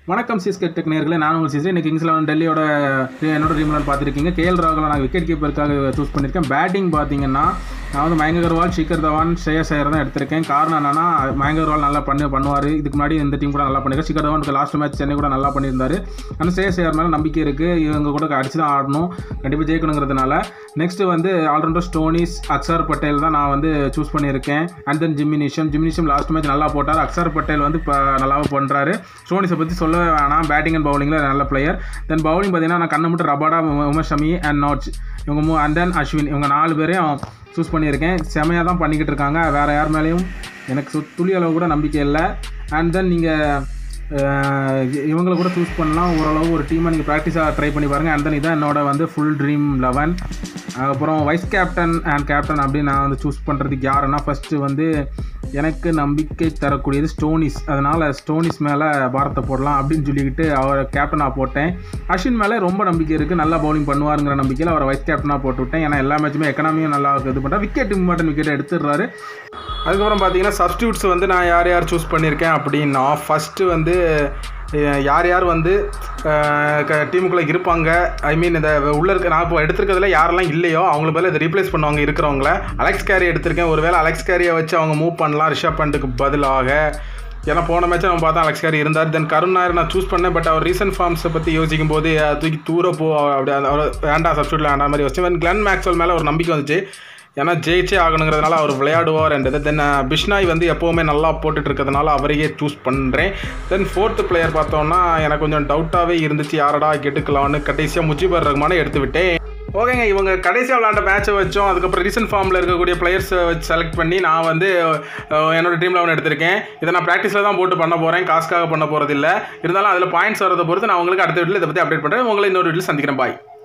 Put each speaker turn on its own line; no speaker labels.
வணக்கம் சிஸ்கெட் டெக் நேர்களே நான் உங்கள் சிசி இன்னைக்கு கிங்ஸ் லெவன் டெல்லியோட என்னோட டீம் லெவன் பார்த்துருக்கீங்க கேஎல் ராகுல நான் விக்கெட் கீப்பருக்காக சூஸ் பண்ணியிருக்கேன் பேட்டிங் பார்த்தீங்கன்னா நான் வந்து மயங்க அகர்வால் ஷிகர் தவான் ஸ்ரேயஸ் ஐயர் தான் எடுத்திருக்கேன் காரணம் என்னன்னா மயங்க அகர்வால் நல்லா பண்ணி பண்ணுவார் இதுக்கு முன்னாடி இந்த டீம் கூட நல்லா பண்ணியிருக்கேன் ஷிகர் தவானுக்கு லாஸ்ட் மேட்ச் சென்னை கூட நல்லா பண்ணியிருந்தாரு ஆனால் ஸ்ரேயஸ் ஐயர் மேலே நம்பிக்கை இருக்குது இவங்க கூட அடிச்சு தான் ஆடணும் கண்டிப்பாக ஜெயிக்கணுங்கிறதுனால நெக்ஸ்ட் வந்து ஆல்ரவுண்டர் ஸ்டோனிஸ் அக்ஷர் பட்டேல் தான் நான் வந்து சூஸ் பண்ணியிருக்கேன் and then Jimmy Neesham Jimmy Neesham last match நல்லா போட்டார் அக்ஷர் பட்டேல் வந்து இப்போ நல்லாவே பண்ணுறாரு ஸ்டோனிஸை பற்றி சொல்ல வேணாம் பேட்டிங் அண்ட் பவுலிங்கில் நல்ல பிளேயர் தென் பவுலிங் பார்த்தீங்கன்னா நான் கண்ணை மட்டும் Rabada Umar Shami and Nortje இவங்க மூ அண்ட் தென் அஸ்வின் இவங்க நாலு பேரையும் சூஸ் பண்ணியிருக்கேன் செமையாக தான் பண்ணிக்கிட்டு இருக்காங்க வேறு யார் மேலேயும் எனக்கு சு- துளி அளவு கூட நம்பிக்கை இல்லை அண்ட் தென் நீங்கள் இவங்களை கூட சூஸ் பண்ணலாம் ஓரளவு ஒரு டீமை நீங்கள் ப்ராக்டிஸாக ட்ரை பண்ணி பாருங்கள் அண்ட் தென் இதான் என்னோட வந்து ஃபுல் ட்ரீம் லெவன் அப்புறம் வைஸ் கேப்டன் அண்ட் கேப்டன் அப்படின்னு நான் வந்து சூஸ் பண்ணுறதுக்கு யாருன்னா ஃபஸ்ட்டு வந்து எனக்கு நம்பிக்கை தரக்கூடியது ஸ்டோனிஸ் அதனால் ஸ்டோனிஸ் மேலே பாரத்தை போடலாம் அப்படின்னு சொல்லிக்கிட்டு அவரை கேப்டனாக போட்டேன் அஸ்வின் மேலே ரொம்ப நம்பிக்கை இருக்குது நல்லா பவுலிங் பண்ணுவாருங்கிற நம்பிக்கையில் அவரை வைஸ் கேப்டனாக போட்டு விட்டேன் ஏன்னா எல்லா மேட்சுமே எக்கனாமியும் நல்லா இது பண்ணுறேன் விக்கெட் இம்பார்ட்டன் விக்கெட் எடுத்துடுறாரு அதுக்கப்புறம் பார்த்தீங்கன்னா சப்ஸ்டியூட்ஸ் வந்து நான் யார் யார் சூஸ் பண்ணியிருக்கேன் அப்படின்னா ஃபஸ்ட்டு வந்து அஹ், யார் யார் வந்து டீமுக்குள்ளே இருப்பாங்க ஐ மீன் இந்த உள்ளே இருக்க நான் இப்போ எடுத்திருக்கிறதுல யாரெல்லாம் இல்லையோ அவங்கள பதில் இதை ரீப்ளேஸ் பண்ணுவாங்க இருக்கிறவங்கள அலெக்ஸ் கேரி எடுத்திருக்கேன் ஒருவேளை அலெக்ஸ் கேரியை வச்சு அவங்க மூவ் பண்ணலாம் ரிஷப் பண்ட்டுக்கு பதிலாக ஏன்னா போன மேட்ச் நம்ம பார்த்தா அலெக்ஸ் கேரி இருந்தார் தென் கருண் நாயர் நான் சூஸ் பண்ணேன் பட் அவர் ரீசன்ட் ஃபார்ம்ஸை பற்றி யோசிக்கும் போது அஹ், தூக்கி தூர போ அப்படி அந்த அவர் வேண்டாம் சப்ஸ்டியூட்டில் வேண்டாம் மாதிரி வச்சு கிளன் மேக்ஸ்வெல் மேலே ஒரு நம்பிக்கை வந்துச்சு ஏன்னா ஜெயிச்சே ஆகணுங்கிறதுனால அவர் விளையாடுவார் என்றது தென் பிஷ்னாய் வந்து எப்போவுமே நல்லா போட்டுட்டு இருக்கிறதுனால அவரையே சூஸ் பண்ணுறேன் தென் ஃபோர்த்து பிளேயர் பார்த்தோம்னா எனக்கு கொஞ்சம் டவுட்டாகவே இருந்துச்சு யாரடா கெடுக்கலாம்னு கடைசியாக முஜிபர் ரஹ்மானை எடுத்து விட்டேன் ஓகேங்க இவங்க கடைசியாக விளாண்ட மேட்சை வச்சோம் அதுக்கப்புறம் ரீசன்ட் ஃபார்மில் இருக்கக்கூடிய பிளேயர்ஸை வச்சு செலக்ட் பண்ணி நான் வந்து அஹ், என்னோட டீம் லெவன் எடுத்திருக்கேன் இதை நான் ப்ராக்டிஸில் தான் போட்டு பண்ண போகிறேன் காசுக்காக பண்ண போகிறது இல்லை இருந்தாலும் அதில் பாயிண்ட்ஸ் வரதை பொறுத்து நான் உங்களுக்கு அடுத்த வீட்டில் இதை பற்றி அப்டேட் பண்ணுறேன் உங்களை இன்னொரு வீட்டில் சந்திக்கிறேன் பாய்